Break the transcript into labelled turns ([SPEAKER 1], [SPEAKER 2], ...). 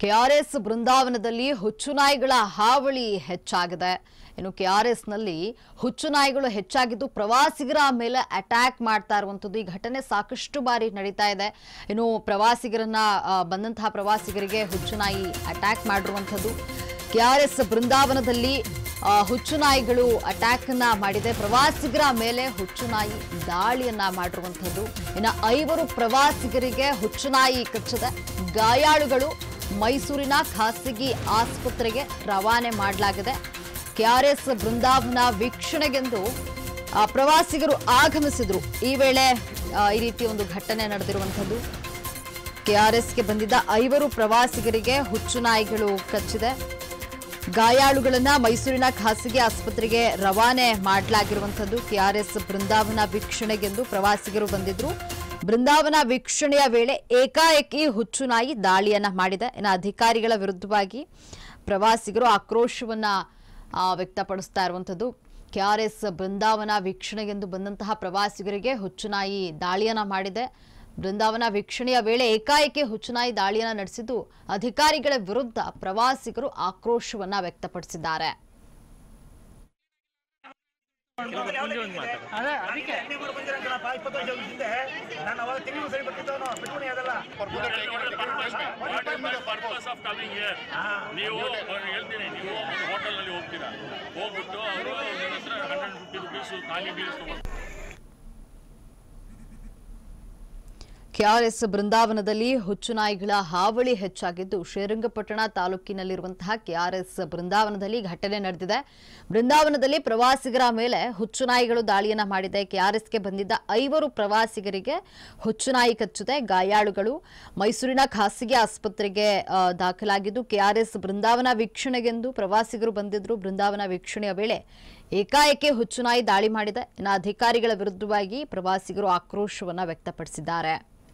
[SPEAKER 1] KRS ಬೃಂದಾವನದಲ್ಲಿ ಹುಚ್ಚುನಾಯಿಗಳ ಹಾವಳಿ ಹೆಚ್ಚಾಗಿದೆ ಇನ್ನು ಕೆಆರ್ಎಸ್ನಲ್ಲಿ ಹುಚ್ಚುನಾಯಿಗಳು ಹೆಚ್ಚಾಗಿದ್ದು ಪ್ರವಾಸಿಗರ ಮೇಲೆ ಅಟ್ಯಾಕ್ ಮಾಡ್ತಾ ಇರುವಂಥದ್ದು ಈ ಘಟನೆ ಸಾಕಷ್ಟು ಬಾರಿ ನಡೀತಾ ಇದೆ ಇನ್ನು ಪ್ರವಾಸಿಗರನ್ನ ಆ, ಬಂದಂತಹ ಪ್ರವಾಸಿಗರಿಗೆ ಹುಚ್ಚುನಾಯಿ ಅಟ್ಯಾಕ್ ಮಾಡಿರುವಂಥದ್ದು ಕೆಆರ್ಎಸ್ ಬೃಂದಾವನದಲ್ಲಿ ಆ, ಹುಚ್ಚುನಾಯಿಗಳು ಅಟ್ಯಾಕ್ ಅನ್ನ ಮಾಡಿದೆ ಪ್ರವಾಸಿಗರ ಮೇಲೆ ಹುಚ್ಚುನಾಯಿ ದಾಳಿಯನ್ನ ಮಾಡಿರುವಂಥದ್ದು ಇನ್ನು ಐವರು ಪ್ರವಾಸಿಗರಿಗೆ ಹುಚ್ಚುನಾಯಿ ಕಚ್ಚಿದೆ ಗಾಯಾಳುಗಳು ಮೈಸೂರಿನ ಖಾಸಗಿ ಆಸ್ಪತ್ರೆಗೆ ರವಾನೆ ಮಾಡಲಾಗಿದೆ ಕೆಆರ್ಎಸ್ ಬೃಂದಾವನ ವೀಕ್ಷಣೆಗೆಂದು ಆ, ಪ್ರವಾಸಿಗರು ಆಗಮಿಸಿದ್ರು ಈ ವೇಳೆ ಆ, ಈ ರೀತಿ ಒಂದು ಘಟನೆ ನಡೆದಿರುವಂಥದ್ದು ಕೆಆರ್ಎಸ್ಗೆ ಬಂದಿದ್ದ ಐವರು ಪ್ರವಾಸಿಗರಿಗೆ ಹುಚ್ಚುನಾಯಿಗಳು ಕಚ್ಚಿದೆ ಗಾಯಾಳುಗಳನ್ನ ಮೈಸೂರಿನ ಖಾಸಗಿ ಆಸ್ಪತ್ರೆಗೆ ರವಾನೆ ಮಾಡಲಾಗಿರುವಂಥದ್ದು ಕೆಆರ್ಎಸ್ ಬೃಂದಾವನ ವೀಕ್ಷಣೆಗೆಂದು ಪ್ರವಾಸಿಗರು ಬಂದಿದ್ರು ಬೃಂದಾವನ ವೀಕ್ಷಣೆಯ ವೇಳೆ ಏಕಾಏಕಿ ಹುಚ್ಚುನಾಯಿ ದಾಳಿಯನ್ನ ಮಾಡಿದೆ ಇನ್ನು ಅಧಿಕಾರಿಗಳ ವಿರುದ್ಧವಾಗಿ ಪ್ರವಾಸಿಗರು ಆಕ್ರೋಶವನ್ನ ಆ, ವ್ಯಕ್ತಪಡಿಸ್ತಾ ಇರುವಂಥದ್ದು ಕೆಆರ್ಎಸ್ ಬೃಂದಾವನ ವೀಕ್ಷಣೆಗೆಂದು ಬಂದಂತಹ ಪ್ರವಾಸಿಗರಿಗೆ ಹುಚ್ಚುನಾಯಿ ದಾಳಿಯನ್ನ ಮಾಡಿದೆ ಬೃಂದಾವನ ವೀಕ್ಷಣೆಯ ವೇಳೆ ಏಕಾಏಕಿ ಹುಚ್ಚುನಾಯಿ ದಾಳಿಯನ್ನ ನಡೆಸಿದ್ದು ಅಧಿಕಾರಿಗಳ ವಿರುದ್ಧ ಪ್ರವಾಸಿಗರು ಆಕ್ರೋಶವನ್ನ ವ್ಯಕ್ತಪಡಿಸಿದ್ದಾರೆ
[SPEAKER 2] ಅದೇ ಅದಕ್ಕೆ
[SPEAKER 3] ನೀವು ಬಂದಿರಂಗಪ್ಪ ಇಪ್ಪತ್ತು ವರ್ಷ ಹಿಂದೆ ನಾನು ಅವಾಗ ತಿಂಗಳು ಸರಿ ಬರ್ತಿದ್ದವನು ಬಿಟ್ಬಿಡಿ ಅದೆಲ್ಲ
[SPEAKER 4] ಪರ್ಪಸ್ ಆಫ್ ಕಮಿಂಗ್ ಹಿಯರ್ ನೀವು ಅವ್ರಿಗೆ ಹೇಳ್ತೀನಿ ನೀವು ಒಂದು ಹೋಟೆಲ್ನಲ್ಲಿ ಹೋಗ್ತೀರಾ ಹೋಗ್ಬಿಟ್ಟು ಅವರು ನನ್ನ ಹತ್ರ ಹಂಡ್ರೆಡ್ ಫಿಫ್ಟಿ ರುಪೀಸ್ ಖಾಲಿ ಬೀಲ್ಸ್ ತಗೊಂಡು
[SPEAKER 1] ಕೆಆರ್ಎಸ್ ಬೃಂದಾವನದಲ್ಲಿ ಹುಚ್ಚುನಾಯಿಗಳ ಹಾವಳಿ ಹೆಚ್ಚಾಗಿದ್ದು ಶ್ರೀರಂಗಪಟ್ಟಣ ತಾಲೂಕಿನಲ್ಲಿರುವಂತಹ ಕೆಆರ್ಎಸ್ ಬೃಂದಾವನದಲ್ಲಿ ಘಟನೆ ನಡೆದಿದೆ ಬೃಂದಾವನದಲ್ಲಿ ಪ್ರವಾಸಿಗರ ಮೇಲೆ ಹುಚ್ಚುನಾಯಿಗಳು ದಾಳಿಯನ್ನ ಮಾಡಿದೆ ಕೆಆರ್ಎಸ್ಗೆ ಬಂದಿದ್ದ ಐವರು ಪ್ರವಾಸಿಗರಿಗೆ ಹುಚ್ಚುನಾಯಿ ಕಚ್ಚಿದೆ ಗಾಯಾಳುಗಳು ಮೈಸೂರಿನ ಖಾಸಗಿ ಆಸ್ಪತ್ರೆಗೆ ಆ, ದಾಖಲಾಗಿದ್ದು ಕೆಆರ್ಎಸ್ ಬೃಂದಾವನ ವೀಕ್ಷಣೆಗೆಂದು ಪ್ರವಾಸಿಗರು ಬಂದಿದ್ರು ಬೃಂದಾವನ ವೀಕ್ಷಣೆಯ ವೇಳೆ ಏಕಾಏಕಿ ಹುಚ್ಚುನಾಯಿ ದಾಳಿ ಮಾಡಿದೆ ಇನ್ನು ಅಧಿಕಾರಿಗಳ ವಿರುದ್ಧವಾಗಿ ಪ್ರವಾಸಿಗರು ಆಕ್ರೋಶವನ್ನ ವ್ಯಕ್ತಪಡಿಸಿದ್ದಾರೆ